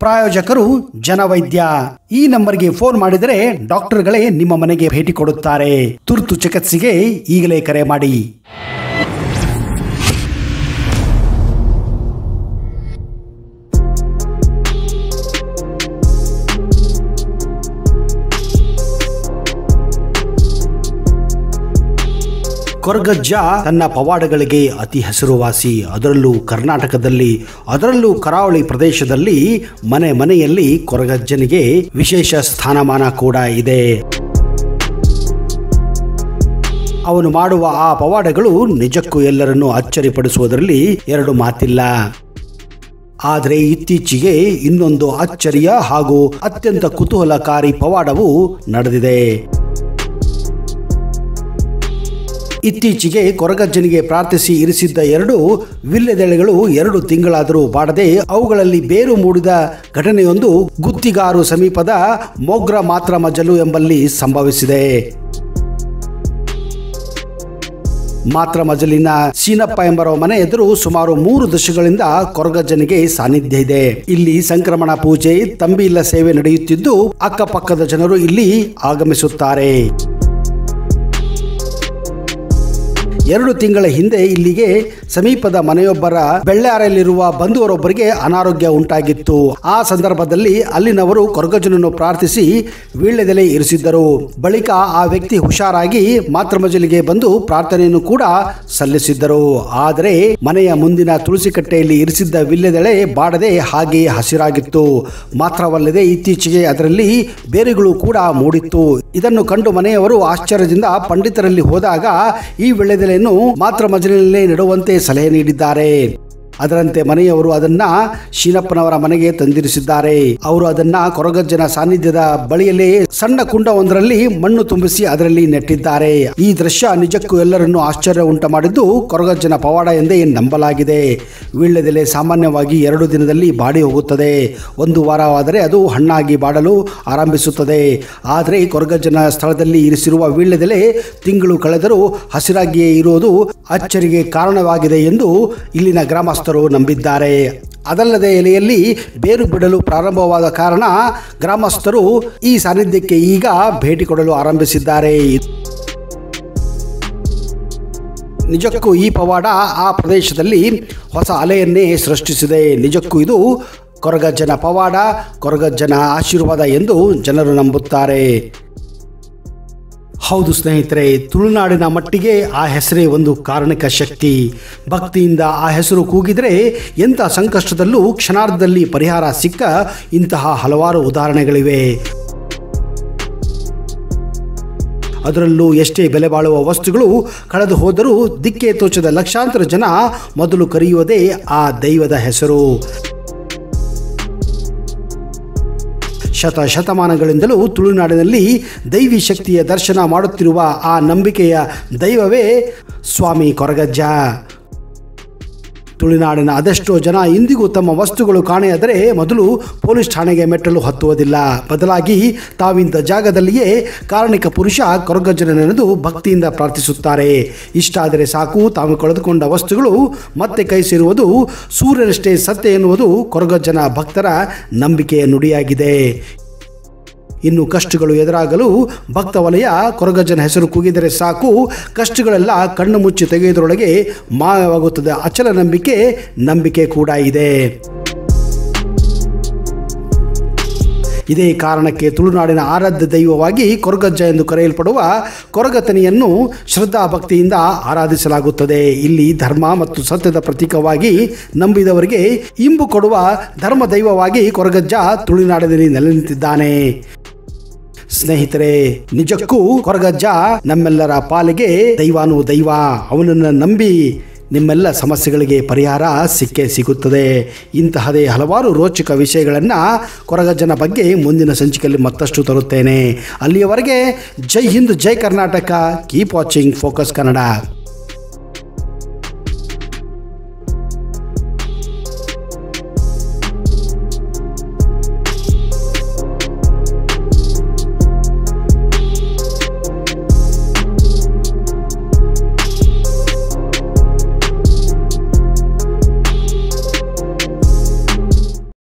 ಪ್ರಾಯೋಜಕರು ಜನವೈದ್ಯ ಈ ನಂಬರ್ಗೆ ಫೋನ್ ಮಾಡಿದರೆ ಡಾಕ್ಟರ್ಗಳೇ ನಿಮ್ಮ ಮನೆಗೆ ಭೇಟಿ ಕೊಡುತ್ತಾರೆ ತುರ್ತು ಚಿಕಿತ್ಸೆಗೆ ಈಗಲೇ ಕರೆ ಮಾಡಿ ಕೊರಗಜ್ಜ ತನ್ನ ಪವಾಡಗಳಿಗೆ ಅತಿ ಹೆಸರುವಾಸಿ ಅದರಲ್ಲೂ ಕರ್ನಾಟಕದಲ್ಲಿ ಅದರಲ್ಲೂ ಕರಾವಳಿ ಪ್ರದೇಶದಲ್ಲಿ ಮನೆ ಮನೆಯಲ್ಲಿ ಕೊರಗಜ್ಜನಿಗೆ ವಿಶೇಷ ಸ್ಥಾನಮಾನ ಕೂಡ ಇದೆ ಅವನು ಮಾಡುವ ಆ ಪವಾಡಗಳು ನಿಜಕ್ಕೂ ಎಲ್ಲರನ್ನೂ ಅಚ್ಚರಿಪಡಿಸುವುದರಲ್ಲಿ ಎರಡು ಮಾತಿಲ್ಲ ಆದರೆ ಇತ್ತೀಚೆಗೆ ಇನ್ನೊಂದು ಅಚ್ಚರಿಯ ಹಾಗೂ ಅತ್ಯಂತ ಕುತೂಹಲಕಾರಿ ಪವಾಡವು ನಡೆದಿದೆ ಇತ್ತೀಚೆಗೆ ಕೊರಗಜ್ಜನಿಗೆ ಪ್ರಾರ್ಥಿಸಿ ಇರಿಸಿದ್ದ ಎರಡು ವಿಲ್ಲೆದೆಳೆಗಳು ಎರಡು ತಿಂಗಳಾದರೂ ಬಾಡದೆ ಅವುಗಳಲ್ಲಿ ಬೇರು ಮೂಡಿದ ಘಟನೆಯೊಂದು ಗುತ್ತಿಗಾರು ಸಮೀಪದ ಮೊಗ್ರ ಮಾತ್ರ ಮಜಲು ಎಂಬಲ್ಲಿ ಸಂಭವಿಸಿದೆ ಮಾತ್ರ ಮಜಲಿನ ಸೀನಪ್ಪ ಎಂಬರ ಮನೆ ಎದುರು ಸುಮಾರು ಮೂರು ದಶಕಗಳಿಂದ ಕೊರಗಜ್ಜನಿಗೆ ಸಾನ್ನಿಧ್ಯ ಇದೆ ಇಲ್ಲಿ ಸಂಕ್ರಮಣ ಪೂಜೆ ತಂಬಿಲ್ಲ ಸೇವೆ ನಡೆಯುತ್ತಿದ್ದು ಅಕ್ಕಪಕ್ಕದ ಜನರು ಇಲ್ಲಿ ಆಗಮಿಸುತ್ತಾರೆ ಎರಡು ತಿಂಗಳ ಹಿಂದೆ ಇಲ್ಲಿಗೆ ಸಮೀಪದ ಮನೆಯೊಬ್ಬರ ಬೆಳ್ಳಾರಲ್ಲಿರುವ ಬಂಧುವರೊಬ್ಬರಿಗೆ ಅನಾರೋಗ್ಯ ಉಂಟಾಗಿತ್ತು ಆ ಸಂದರ್ಭದಲ್ಲಿ ಅಲ್ಲಿನವರು ಕೊರಗಜನನ್ನು ಪ್ರಾರ್ಥಿಸಿ ವೀಳ್ಯದೆಲೆ ಇರಿಸಿದ್ದರು ಬಳಿಕ ಆ ವ್ಯಕ್ತಿ ಹುಷಾರಾಗಿ ಮಾತೃಮಜಲಿಗೆ ಬಂದು ಪ್ರಾರ್ಥನೆಯನ್ನು ಕೂಡ ಸಲ್ಲಿಸಿದ್ದರು ಆದರೆ ಮನೆಯ ಮುಂದಿನ ತುಳಸಿ ಕಟ್ಟೆಯಲ್ಲಿ ಇರಿಸಿದ್ದ ವಿಲ್ಯದೆಳೆ ಬಾಡದೆ ಹಾಗೆಯೇ ಹಸಿರಾಗಿತ್ತು ಮಾತ್ರವಲ್ಲದೆ ಇತ್ತೀಚೆಗೆ ಅದರಲ್ಲಿ ಬೇರುಗಳು ಕೂಡ ಮೂಡಿತ್ತು ಇದನ್ನು ಕಂಡು ಮನೆಯವರು ಆಶ್ಚರ್ಯದಿಂದ ಪಂಡಿತರಲ್ಲಿ ಹೋದಾಗ ಈ ವಿಳ್ಯದೆಲೆಯನ್ನು ಮಾತ್ರ ಮಜಲಿನಲ್ಲೇ ನೆಡುವಂತೆ ಸಲಹೆ ನೀಡಿದ್ದಾರೆ ಅದರಂತೆ ಮನೆಯವರು ಅದನ್ನ ಶೀನಪ್ಪನವರ ಮನೆಗೆ ತಂದಿರಿಸಿದ್ದಾರೆ ಅವರು ಅದನ್ನ ಕೊರಗಜ್ಜನ ಸಾನ್ನಿಧ್ಯದ ಬಳಿಯಲ್ಲೇ ಸಣ್ಣ ಕುಂಡವೊಂದರಲ್ಲಿ ಮಣ್ಣು ತುಂಬಿಸಿ ಅದರಲ್ಲಿ ನೆಟ್ಟಿದ್ದಾರೆ ಈ ದೃಶ್ಯ ನಿಜಕ್ಕೂ ಎಲ್ಲರನ್ನೂ ಆಶ್ಚರ್ಯ ಉಂಟು ಮಾಡಿದ್ದು ಕೊರಗಜ್ಜನ ಪವಾಡ ಎಂದೇ ನಂಬಲಾಗಿದೆ ವೀಳ್ಯದೆಲೆ ಸಾಮಾನ್ಯವಾಗಿ ಎರಡು ದಿನದಲ್ಲಿ ಬಾಡಿ ಹೋಗುತ್ತದೆ ಒಂದು ವಾರವಾದರೆ ಅದು ಹಣ್ಣಾಗಿ ಬಾಡಲು ಆರಂಭಿಸುತ್ತದೆ ಆದರೆ ಕೊರಗಜ್ಜನ ಸ್ಥಳದಲ್ಲಿ ಇರಿಸಿರುವ ವೀಳ್ಯದೆಲೆ ತಿಂಗಳು ಕಳೆದರೂ ಹಸಿರಾಗಿಯೇ ಇರುವುದು ಅಚ್ಚರಿಗೆ ಕಾರಣವಾಗಿದೆ ಎಂದು ಇಲ್ಲಿನ ಗ್ರಾಮಸ್ಥರು ನಂಬಿದ್ದಾರೆ ಅದಲ್ಲದೆ ಎಲೆಯಲ್ಲಿ ಬೇರು ಬಿಡಲು ಪ್ರಾರಂಭವಾದ ಕಾರಣ ಗ್ರಾಮಸ್ಥರು ಈ ಸಾನ್ನಿಧ್ಯಕ್ಕೆ ಈಗ ಭೇಟಿ ಕೊಡಲು ಆರಂಭಿಸಿದ್ದಾರೆ ನಿಜಕ್ಕೂ ಈ ಪವಾಡ ಆ ಪ್ರದೇಶದಲ್ಲಿ ಹೊಸ ಅಲೆಯನ್ನೇ ಸೃಷ್ಟಿಸಿದೆ ನಿಜಕ್ಕೂ ಇದು ಕೊರಗಜ್ಜನ ಪವಾಡ ಕೊರಗಜ್ಜನ ಆಶೀರ್ವಾದ ಎಂದು ಜನರು ನಂಬುತ್ತಾರೆ ಹೌದು ಸ್ನೇಹಿತರೆ ತುಳುನಾಡಿನ ಮಟ್ಟಿಗೆ ಆ ಹೆಸರೇ ಒಂದು ಕಾರಣಿಕ ಶಕ್ತಿ ಭಕ್ತಿಯಿಂದ ಆ ಹೆಸರು ಕೂಗಿದರೆ ಎಂಥ ಸಂಕಷ್ಟದಲ್ಲೂ ಕ್ಷಣಾರ್ಧದಲ್ಲಿ ಪರಿಹಾರ ಸಿಕ್ಕ ಇಂತಹ ಹಲವಾರು ಉದಾಹರಣೆಗಳಿವೆ ಅದರಲ್ಲೂ ಎಷ್ಟೇ ಬೆಲೆ ಬಾಳುವ ವಸ್ತುಗಳು ಕಳೆದು ಹೋದರೂ ದಿಕ್ಕೆ ತೋಚದ ಲಕ್ಷಾಂತರ ಜನ ಮೊದಲು ಕರೆಯುವುದೇ ಆ ದೈವದ ಹೆಸರು ಶತ ಶತಮಾನಗಳಿಂದಲೂ ತುಳುನಾಡಿನಲ್ಲಿ ದೈವಿ ಶಕ್ತಿಯ ದರ್ಶನ ಮಾಡುತ್ತಿರುವ ಆ ನಂಬಿಕೆಯ ದೈವವೇ ಸ್ವಾಮಿ ಕೊರಗಜ್ಜ ತುಳುನಾಡಿನ ಅದೆಷ್ಟೋ ಜನ ಇಂದಿಗೂ ತಮ್ಮ ವಸ್ತುಗಳು ಕಾಣೆಯಾದರೆ ಮೊದಲು ಪೊಲೀಸ್ ಠಾಣೆಗೆ ಮೆಟ್ಟಲು ಹತ್ತುವುದಿಲ್ಲ ಬದಲಾಗಿ ತಾವಿದ್ದ ಜಾಗದಲ್ಲಿಯೇ ಕಾರಣಿಕ ಪುರುಷ ಕೊರಗಜ್ಜನ ನೆನೆದು ಭಕ್ತಿಯಿಂದ ಪ್ರಾರ್ಥಿಸುತ್ತಾರೆ ಇಷ್ಟಾದರೆ ಸಾಕು ತಾವು ಕಳೆದುಕೊಂಡ ವಸ್ತುಗಳು ಮತ್ತೆ ಕೈ ಸೇರುವುದು ಸೂರ್ಯನಷ್ಟೇ ಸತ್ಯ ಎನ್ನುವುದು ಕೊರಗಜ್ಜನ ಭಕ್ತರ ನಂಬಿಕೆಯ ನುಡಿಯಾಗಿದೆ ಇನ್ನು ಕಷ್ಟಗಳು ಎದುರಾಗಲು ಭಕ್ತ ವಲಯ ಕೊರಗಜ್ಜನ ಹೆಸರು ಕೂಗಿದರೆ ಸಾಕು ಕಷ್ಟಗಳೆಲ್ಲ ಕಣ್ಣು ಮುಚ್ಚಿ ತೆಗೆಯುವುದರೊಳಗೆ ಮಾಯವಾಗುತ್ತದೆ ಅಚಲ ನಂಬಿಕೆ ನಂಬಿಕೆ ಕೂಡ ಇದೆ ಇದೇ ಕಾರಣಕ್ಕೆ ತುಳುನಾಡಿನ ಆರಾಧ್ಯ ದೈವವಾಗಿ ಕೊರಗಜ್ಜ ಎಂದು ಕರೆಯಲ್ಪಡುವ ಕೊರಗತನಿಯನ್ನು ಶ್ರದ್ಧಾ ಭಕ್ತಿಯಿಂದ ಆರಾಧಿಸಲಾಗುತ್ತದೆ ಇಲ್ಲಿ ಧರ್ಮ ಮತ್ತು ಸತ್ಯದ ಪ್ರತೀಕವಾಗಿ ನಂಬಿದವರಿಗೆ ಇಂಬು ಕೊಡುವ ಧರ್ಮ ದೈವವಾಗಿ ಕೊರಗಜ್ಜ ತುಳುನಾಡಿನಲ್ಲಿ ನೆಲೆ ನಿಂತಿದ್ದಾನೆ ಸ್ನೇಹಿತರೆ ನಿಜಕ್ಕೂ ಕೊರಗಜ್ಜ ನಮ್ಮೆಲ್ಲರ ಪಾಲಿಗೆ ದೈವಾನು ದೈವ ಅವನನ್ನು ನಂಬಿ ನಿಮ್ಮೆಲ್ಲ ಸಮಸ್ಯೆಗಳಿಗೆ ಪರಿಹಾರ ಸಿಕ್ಕೇ ಸಿಗುತ್ತದೆ ಇಂತಹದೇ ಹಲವಾರು ರೋಚಕ ವಿಷಯಗಳನ್ನು ಕೊರಗಜ್ಜನ ಬಗ್ಗೆ ಮುಂದಿನ ಸಂಚಿಕೆಯಲ್ಲಿ ಮತ್ತಷ್ಟು ತರುತ್ತೇನೆ ಅಲ್ಲಿಯವರೆಗೆ Jai Hind Jai Karnataka keep watching focus Kannada